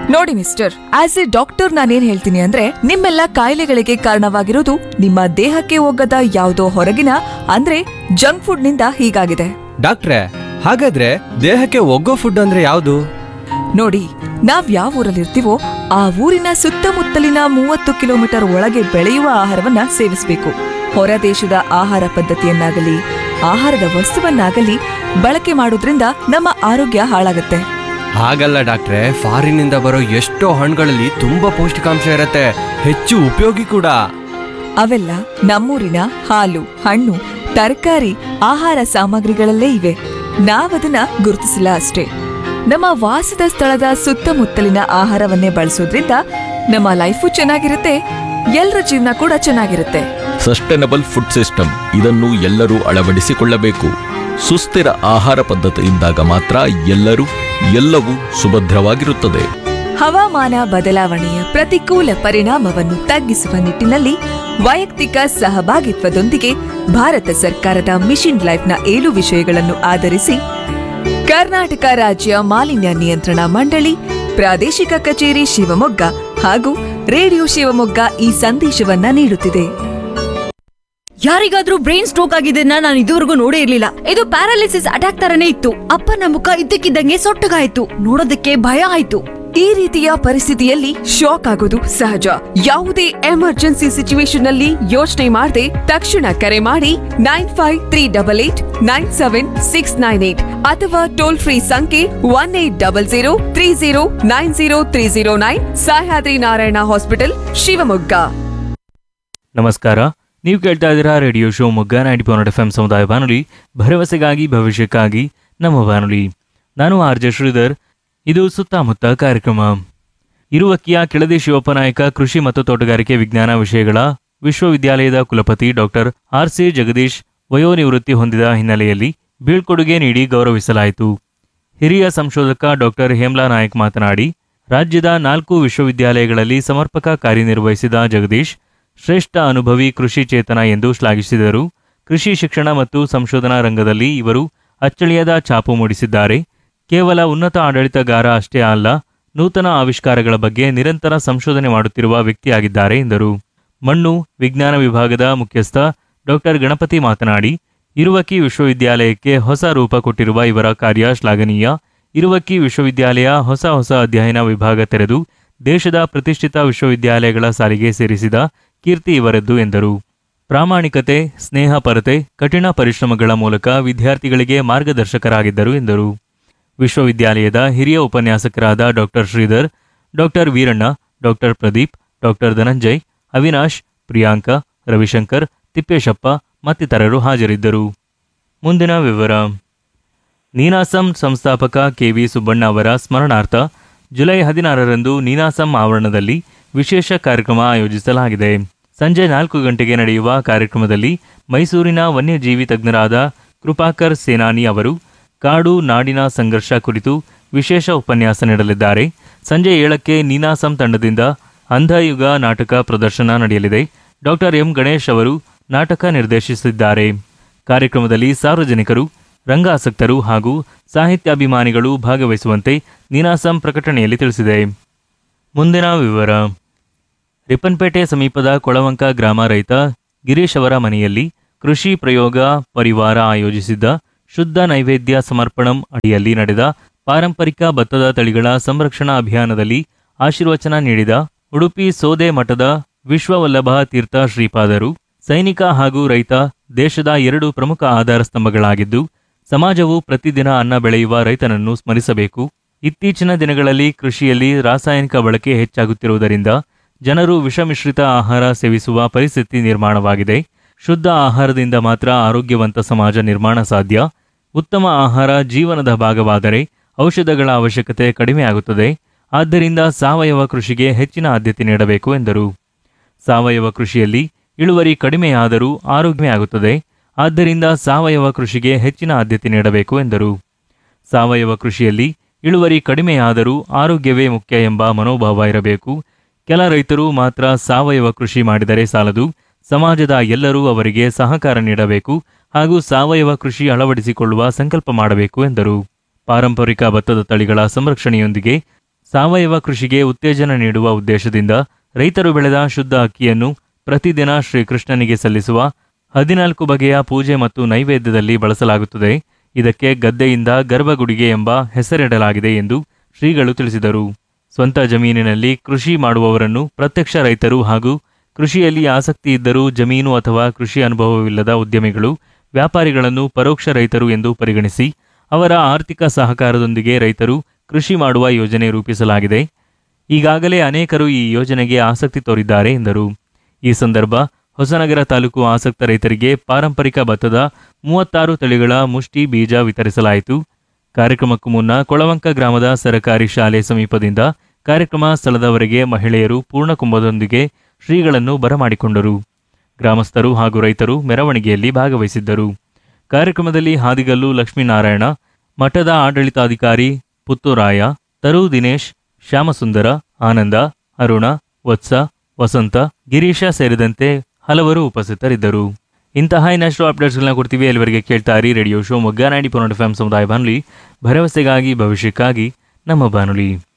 ನೋಡಿ mister as A doctor ನಾನೇನ್ ಹೇಳ್ತೀನಿ ಅಂದ್ರೆ ನಿಮ್ಮೆಲ್ಲ ಕಾಯಿಲೆಗಳಿಗೆ ಕಾರಣವಾಗಿರೋದು ನಿಮ್ಮ ದೇಹಕ್ಕೆ ಹೋಗದ ಯಾವುದೋ ಹೊರಗಿನ ಅಂದ್ರೆ ಜಂಕ್ ಫುಡ್ ನಿಂದ ಹೀಗಾಗಿದೆ ಡಾಕ್ಟ್ರೆ ಹಾಗಾದ್ರೆ ದೇಹಕ್ಕೆ ಒಗ್ಗೋ ಫುಡ್ ಅಂದ್ರೆ ಯಾವುದು ನೋಡಿ ನಾವ್ ಯಾವ ಊರಲ್ಲಿರ್ತೀವೋ ಆ ಊರಿನ ಸುತ್ತಮುತ್ತಲಿನ ಮೂವತ್ತು ಕಿಲೋಮೀಟರ್ ಒಳಗೆ ಬೆಳೆಯುವ ಆಹಾರವನ್ನ ಸೇವಿಸಬೇಕು ಹೊರ ದೇಶದ ಆಹಾರ ಪದ್ಧತಿಯನ್ನಾಗಲಿ ಆಹಾರದ ವಸ್ತುವನ್ನಾಗಲಿ ಬಳಕೆ ಮಾಡೋದ್ರಿಂದ ನಮ್ಮ ಆರೋಗ್ಯ ಹಾಳಾಗುತ್ತೆ ಹಾಗಲ್ಲ ಡಾಕ್ಟ್ರೆ ಫಾರಿನಿಂದ ಬರೋ ಎಷ್ಟೋ ಹಣ್ಣುಗಳಲ್ಲಿ ತುಂಬಾ ಪೌಷ್ಟಿಕಾಂಶ ಇರತ್ತೆ ಹೆಚ್ಚು ಉಪಯೋಗಿ ಕೂಡ ಅವೆಲ್ಲ ನಮ್ಮೂರಿನ ಹಾಲು ಹಣ್ಣು ತರಕಾರಿ ಆಹಾರ ಸಾಮಗ್ರಿಗಳಲ್ಲೇ ಇವೆ ನಾವದನ್ನ ಗುರುತಿಸಿಲ್ಲ ಅಷ್ಟೇ ನಮ್ಮ ವಾಸದ ಸ್ಥಳದ ಸುತ್ತಮುತ್ತಲಿನ ಆಹಾರವನ್ನೇ ಬಳಸೋದ್ರಿಂದ ನಮ್ಮ ಲೈಫು ಚೆನ್ನಾಗಿರುತ್ತೆ ಎಲ್ಲರ ಜೀವನ ಕೂಡ ಚೆನ್ನಾಗಿರುತ್ತೆ ಸಸ್ಟೈನಬಲ್ ಫುಡ್ ಸಿಸ್ಟಮ್ ಇದನ್ನು ಎಲ್ಲರೂ ಅಳವಡಿಸಿಕೊಳ್ಳಬೇಕು ಸುಸ್ಥಿರ ಆಹಾರ ಪದ್ಧತಿ ಇದ್ದಾಗ ಮಾತ್ರ ಎಲ್ಲರೂ ಎಲ್ಲವೂ ಸುಭದ್ರವಾಗಿರುತ್ತದೆ ಹವಾಮಾನ ಬದಲಾವಣೆಯ ಪ್ರತಿಕೂಲ ಪರಿಣಾಮವನ್ನು ತಗ್ಗಿಸುವ ನಿಟ್ಟಿನಲ್ಲಿ ವೈಯಕ್ತಿಕ ಸಹಭಾಗಿತ್ವದೊಂದಿಗೆ ಭಾರತ ಸರ್ಕಾರದ ಮಿಷನ್ ಲೈಫ್ನ ಏಳು ವಿಷಯಗಳನ್ನು ಆಧರಿಸಿ ಕರ್ನಾಟಕ ರಾಜ್ಯ ಮಾಲಿನ್ಯ ನಿಯಂತ್ರಣ ಮಂಡಳಿ ಪ್ರಾದೇಶಿಕ ಕಚೇರಿ ಶಿವಮೊಗ್ಗ ಹಾಗೂ ರೇಡಿಯೋ ಶಿವಮೊಗ್ಗ ಈ ಸಂದೇಶವನ್ನ ನೀಡುತ್ತಿದೆ ಯಾರಿಗಾದ್ರೂ ಬ್ರೈನ್ ಸ್ಟ್ರೋಕ್ ಆಗಿದ್ದನ್ನ ನಾನು ಇದುವರೆಗೂ ನೋಡೇ ಇರ್ಲಿಲ್ಲ ಇದು ಪ್ಯಾರಾಲಿಸಿಸ್ ಅಟ್ಯಾಕ್ ತರನೇ ಇತ್ತು ಅಪ್ಪನ ಮುಖ ಇದ್ದಕ್ಕಿದ್ದಂಗೆ ಸೊಟ್ಟಗಾಯ್ತು ನೋಡೋದಕ್ಕೆ ಭಯ ಆಯ್ತು ಈ ರೀತಿಯ ಪರಿಸ್ಥಿತಿಯಲ್ಲಿ ಶಾಕ್ ಆಗೋದು ಸಹಜ ಯಾವುದೇ ಎಮರ್ಜೆನ್ಸಿ ಸಿಚುವೇಶನ್ ಅಲ್ಲಿ ಯೋಚನೆ ಮಾಡದೆ ತಕ್ಷಣ ಕರೆ ಮಾಡಿ nine five three double eight nine seven six nine eight ಅಥವಾ ಟೋಲ್ ಫ್ರೀ ಸಂಖ್ಯೆ one eight double zero three zero nine zero three zero nine Sahyadri Narayana hospital Shivamogga ನಮಸ್ಕಾರ ನೀವು ಕೇಳ್ತಾ ಇದ್ದೀರಾ radio Shivamogga ninety point F M ಸಮುದಾಯ ಬಾನುಲಿ ಭರವಸೆಗಾಗಿ ಭವಿಷ್ಯಕ್ಕಾಗಿ ನಮ್ಮ ಬಾನುಲಿ ನಾನು ಆರ್ ಜೆ ಶ್ರೀಧರ್ ಇದು ಸುತ್ತಮುತ್ತ ಕಾರ್ಯಕ್ರಮ ಇರುವಕ್ಕಿಯ ಕೆಳದಿ ಶಿವಪ್ಪನಾಯಕ ಕೃಷಿ ಮತ್ತು ತೋಟಗಾರಿಕೆ ವಿಜ್ಞಾನ ವಿಷಯಗಳ ವಿಶ್ವವಿದ್ಯಾಲಯದ ಕುಲಪತಿ ಡಾಕ್ಟರ್ ಆರ್ ಸಿ ಜಗದೀಶ್ ವಯೋನಿವೃತ್ತಿ ಹೊಂದಿದ ಹಿನ್ನೆಲೆಯಲ್ಲಿ ಬೀಳ್ಕೊಡುಗೆ ನೀಡಿ ಗೌರವಿಸಲಾಯಿತು ಹಿರಿಯ ಸಂಶೋಧಕ ಡಾಕ್ಟರ್ ಹೇಮ್ಲಾ ನಾಯಕ್ ಮಾತನಾಡಿ ರಾಜ್ಯದ ನಾಲ್ಕು ವಿಶ್ವವಿದ್ಯಾಲಯಗಳಲ್ಲಿ ಸಮರ್ಪಕ ಕಾರ್ಯನಿರ್ವಹಿಸಿದ ಜಗದೀಶ್ ಶ್ರೇಷ್ಠ ಅನುಭವಿ ಕೃಷಿ ಚೇತನ ಎಂದು ಶ್ಲಾಘಿಸಿದರು ಕೃಷಿ ಶಿಕ್ಷಣ ಮತ್ತು ಸಂಶೋಧನಾ ರಂಗದಲ್ಲಿ ಇವರು ಅಚ್ಚಳಿಯದ ಛಾಪು ಮೂಡಿಸಿದ್ದಾರೆ ಕೇವಲ ಉನ್ನತ ಆಡಳಿತಗಾರ ಅಷ್ಟೇ ಅಲ್ಲ ನೂತನ ಆವಿಷ್ಕಾರಗಳ ಬಗ್ಗೆ ನಿರಂತರ ಸಂಶೋಧನೆ ಮಾಡುತ್ತಿರುವ ವ್ಯಕ್ತಿಯಾಗಿದ್ದಾರೆ ಎಂದರು ಮಣ್ಣು ವಿಜ್ಞಾನ ವಿಭಾಗದ ಮುಖ್ಯಸ್ಥ ಡಾಕ್ಟರ್ ಗಣಪತಿ ಮಾತನಾಡಿ ಇರುವಕ್ಕಿ ವಿಶ್ವವಿದ್ಯಾಲಯಕ್ಕೆ ಹೊಸ ರೂಪ ಕೊಟ್ಟಿರುವ ಇವರ ಕಾರ್ಯ ಶ್ಲಾಘನೀಯ ಇರುವಕ್ಕಿ ವಿಶ್ವವಿದ್ಯಾಲಯ ಹೊಸ ಹೊಸ ಅಧ್ಯಯನ ವಿಭಾಗ ತೆರೆದು ದೇಶದ ಪ್ರತಿಷ್ಠಿತ ವಿಶ್ವವಿದ್ಯಾಲಯಗಳ ಸಾಲಿಗೆ ಸೇರಿಸಿದ ಕೀರ್ತಿ ಇವರದ್ದು ಎಂದರು ಪ್ರಾಮಾಣಿಕತೆ ಸ್ನೇಹಪರತೆ ಕಠಿಣ ಪರಿಶ್ರಮಗಳ ಮೂಲಕ ವಿದ್ಯಾರ್ಥಿಗಳಿಗೆ ಮಾರ್ಗದರ್ಶಕರಾಗಿದ್ದರು ಎಂದರು ವಿಶ್ವವಿದ್ಯಾಲಯದ ಹಿರಿಯ ಉಪನ್ಯಾಸಕರಾದ doctor Sridhar doctor Veeranna doctor Pradeep doctor Dhananjay Avinash Priyanka Ravishankar Thippeshappa ಮತ್ತಿತರರು ಹಾಜರಿದ್ದರು ಮುಂದಿನ ವಿವರ ನೀನಾಸಂ ಸಂಸ್ಥಾಪಕ ಕೆವಿ ಸುಬ್ಬಣ್ಣ ಅವರ ಸ್ಮರಣಾರ್ಥ ಜುಲೈ ಹದಿನಾರರಂದು ನೀನಾಸಂ ಆವರಣದಲ್ಲಿ ವಿಶೇಷ ಕಾರ್ಯಕ್ರಮ ಆಯೋಜಿಸಲಾಗಿದೆ ಸಂಜೆ ನಾಲ್ಕು ಗಂಟೆಗೆ ನಡೆಯುವ ಕಾರ್ಯಕ್ರಮದಲ್ಲಿ ಮೈಸೂರಿನ ವನ್ಯಜೀವಿ ತಜ್ಞರಾದ ಕೃಪಾಕರ್ ಸೇನಾನಿ ಅವರು ಕಾಡು ನಾಡಿನ ಸಂಘರ್ಷ ಕುರಿತು ವಿಶೇಷ ಉಪನ್ಯಾಸ ನೀಡಲಿದ್ದಾರೆ ಸಂಜೆ ಏಳಕ್ಕೆ ನೀನಾಸಂ ತಂಡದಿಂದ ಅಂಧಯುಗ ನಾಟಕ ಪ್ರದರ್ಶನ ನಡೆಯಲಿದೆ ಡಾಕ್ಟರ್ ಎಂ ಗಣೇಶ್ ಅವರು ನಾಟಕ ನಿರ್ದೇಶಿಸಿದ್ದಾರೆ ಕಾರ್ಯಕ್ರಮದಲ್ಲಿ ಸಾರ್ವಜನಿಕರು ರಂಗಾಸಕ್ತರು ಹಾಗೂ ಸಾಹಿತ್ಯಾಭಿಮಾನಿಗಳು ಭಾಗವಹಿಸುವಂತೆ ನೀನಾಸಂ ಪ್ರಕಟಣೆಯಲ್ಲಿ ತಿಳಿಸಿದೆ ಮುಂದಿನ ವಿವರ ರಿಪ್ಪನ್ಪೇಟೆ ಸಮೀಪದ ಕೊಳವಂಕ ಗ್ರಾಮ ರೈತ ಗಿರೀಶ್ ಅವರ ಮನೆಯಲ್ಲಿ ಕೃಷಿ ಪ್ರಯೋಗ ಪರಿವಾರ ಆಯೋಜಿಸಿದ್ದ ಶುದ್ಧ ನೈವೇದ್ಯ ಸಮರ್ಪಣಂ ಅಡಿಯಲ್ಲಿ ನಡೆದ ಪಾರಂಪರಿಕ ಭತ್ತದ ತಳಿಗಳ ಸಂರಕ್ಷಣಾ ಅಭಿಯಾನದಲ್ಲಿ ಆಶೀರ್ವಚನ ನೀಡಿದ ಉಡುಪಿ ಸೋದೆ ಮಠದ ವಿಶ್ವವಲ್ಲಭ ತೀರ್ಥ ಶ್ರೀಪಾದರು ಸೈನಿಕ ಹಾಗೂ ರೈತ ದೇಶದ ಎರಡು ಪ್ರಮುಖ ಆಧಾರ ಸ್ತಂಭಗಳಾಗಿದ್ದು ಸಮಾಜವು ಪ್ರತಿದಿನ ಅನ್ನ ಬೆಳೆಯುವ ರೈತನನ್ನು ಸ್ಮರಿಸಬೇಕು ಇತ್ತೀಚಿನ ದಿನಗಳಲ್ಲಿ ಕೃಷಿಯಲ್ಲಿ ರಾಸಾಯನಿಕ ಬಳಕೆ ಹೆಚ್ಚಾಗುತ್ತಿರುವುದರಿಂದ ಜನರು ವಿಷಮಿಶ್ರಿತ ಆಹಾರ ಸೇವಿಸುವ ಪರಿಸ್ಥಿತಿ ನಿರ್ಮಾಣವಾಗಿದೆ ಶುದ್ಧ ಆಹಾರದಿಂದ ಮಾತ್ರ ಆರೋಗ್ಯವಂತ ಸಮಾಜ ನಿರ್ಮಾಣ ಸಾಧ್ಯ ಉತ್ತಮ ಆಹಾರ ಜೀವನದ ಭಾಗವಾದರೆ ಔಷಧಗಳ ಅವಶ್ಯಕತೆ ಕಡಿಮೆಯಾಗುತ್ತದೆ ಆದ್ದರಿಂದ ಸಾವಯವ ಕೃಷಿಗೆ ಹೆಚ್ಚಿನ ಆದ್ಯತೆ ನೀಡಬೇಕು ಎಂದರು ಸಾವಯವ ಕೃಷಿಯಲ್ಲಿ ಇಳುವರಿ ಕಡಿಮೆಯಾದರೂ ಆರೋಗ್ಯವಾಗುತ್ತದೆ ಆದ್ದರಿಂದ ಸಾವಯವ ಕೃಷಿಗೆ ಹೆಚ್ಚಿನ ಆದ್ಯತೆ ನೀಡಬೇಕು ಎಂದರು ಸಾವಯವ ಕೃಷಿಯಲ್ಲಿ ಇಳುವರಿ ಕಡಿಮೆಯಾದರೂ ಆರೋಗ್ಯವೇ ಮುಖ್ಯ ಎಂಬ ಮನೋಭಾವ ಇರಬೇಕು ಕೆಲ ರೈತರು ಮಾತ್ರ ಸಾವಯವ ಕೃಷಿ ಮಾಡಿದರೆ ಸಾಲದು ಸಮಾಜದ ಎಲ್ಲರೂ ಅವರಿಗೆ ಸಹಕಾರ ನೀಡಬೇಕು ಹಾಗೂ ಸಾವಯವ ಕೃಷಿ ಅಳವಡಿಸಿಕೊಳ್ಳುವ ಸಂಕಲ್ಪ ಮಾಡಬೇಕು ಎಂದರು ಪಾರಂಪರಿಕ ಭತ್ತದ ತಳಿಗಳ ಸಂರಕ್ಷಣೆಯೊಂದಿಗೆ ಸಾವಯವ ಕೃಷಿಗೆ ಉತ್ತೇಜನ ನೀಡುವ ಉದ್ದೇಶದಿಂದ ರೈತರು ಬೆಳೆದ ಶುದ್ಧ ಅಕ್ಕಿಯನ್ನು ಪ್ರತಿದಿನ ಶ್ರೀಕೃಷ್ಣನಿಗೆ ಸಲ್ಲಿಸುವ ಹದಿನಾಲ್ಕು ಬಗೆಯ ಪೂಜೆ ಮತ್ತು ನೈವೇದ್ಯದಲ್ಲಿ ಬಳಸಲಾಗುತ್ತದೆ ಇದಕ್ಕೆ ಗದ್ದೆಯಿಂದ ಗರ್ಭಗುಡಿಗೆ ಎಂಬ ಹೆಸರಿಡಲಾಗಿದೆ ಎಂದು ಶ್ರೀಗಳು ತಿಳಿಸಿದರು ಸ್ವಂತ ಜಮೀನಿನಲ್ಲಿ ಕೃಷಿ ಮಾಡುವವರನ್ನು ಪ್ರತ್ಯಕ್ಷ ರೈತರು ಹಾಗೂ ಕೃಷಿಯಲ್ಲಿ ಆಸಕ್ತಿ ಇದ್ದರೂ ಜಮೀನು ಅಥವಾ ಕೃಷಿ ಅನುಭವವಿಲ್ಲದ ಉದ್ಯಮಿಗಳು ವ್ಯಾಪಾರಿಗಳನ್ನು ಪರೋಕ್ಷ ರೈತರು ಎಂದು ಪರಿಗಣಿಸಿ ಅವರ ಆರ್ಥಿಕ ಸಹಕಾರದೊಂದಿಗೆ ರೈತರು ಕೃಷಿ ಮಾಡುವ ಯೋಜನೆ ರೂಪಿಸಲಾಗಿದೆ ಈಗಾಗಲೇ ಅನೇಕರು ಈ ಯೋಜನೆಗೆ ಆಸಕ್ತಿ ತೋರಿದ್ದಾರೆ ಎಂದರು ಈ ಸಂದರ್ಭ ಹೊಸನಗರ ತಾಲೂಕು ಆಸಕ್ತ ರೈತರಿಗೆ ಪಾರಂಪರಿಕ ಭತ್ತದ ಮೂವತ್ತಾರು ತಳಿಗಳ ಮುಷ್ಟಿ ಬೀಜ ವಿತರಿಸಲಾಯಿತು ಕಾರ್ಯಕ್ರಮಕ್ಕೂ ಮುನ್ನ ಕೊಳವಂಕ ಗ್ರಾಮದ ಸರಕಾರಿ ಶಾಲೆ ಸಮೀಪದಿಂದ ಕಾರ್ಯಕ್ರಮ ಸ್ಥಳದವರೆಗೆ ಮಹಿಳೆಯರು ಪೂರ್ಣಕುಂಭದೊಂದಿಗೆ ಶ್ರೀಗಳನ್ನು ಬರಮಾಡಿಕೊಂಡರು ಗ್ರಾಮಸ್ಥರು ಹಾಗೂ ರೈತರು ಮೆರವಣಿಗೆಯಲ್ಲಿ ಭಾಗವಹಿಸಿದ್ದರು ಕಾರ್ಯಕ್ರಮದಲ್ಲಿ ಹಾದಿಗಲ್ಲು ಲಕ್ಷ್ಮೀನಾರಾಯಣ ಮಠದ ಆಡಳಿತಾಧಿಕಾರಿ ಪುತ್ತೂರಾಯ ತರು ದಿನೇಶ್ ಶ್ಯಾಮಸುಂದರ ಆನಂದ ಅರುಣ ವತ್ಸ ವಸಂತ ಗಿರೀಶ ಸೇರಿದಂತೆ ಹಲವರು ಉಪಸ್ಥಿತರಿದ್ದರು ಇಂತಹ ಇನ್ನಷ್ಟು ಅಪ್ಡೇಟ್ಸ್ಗಳನ್ನ ಕೊಡ್ತೀವಿ ಅಲ್ಲಿವರೆಗೆ ಕೇಳ್ತಾ ಇರಿ radio Shivamogga ninety point F ಸಮುದಾಯ ಬಾನುಲಿ ಭರವಸೆಗಾಗಿ ಭವಿಷ್ಯಕ್ಕಾಗಿ ನಮ್ಮ ಬಾನುಲಿ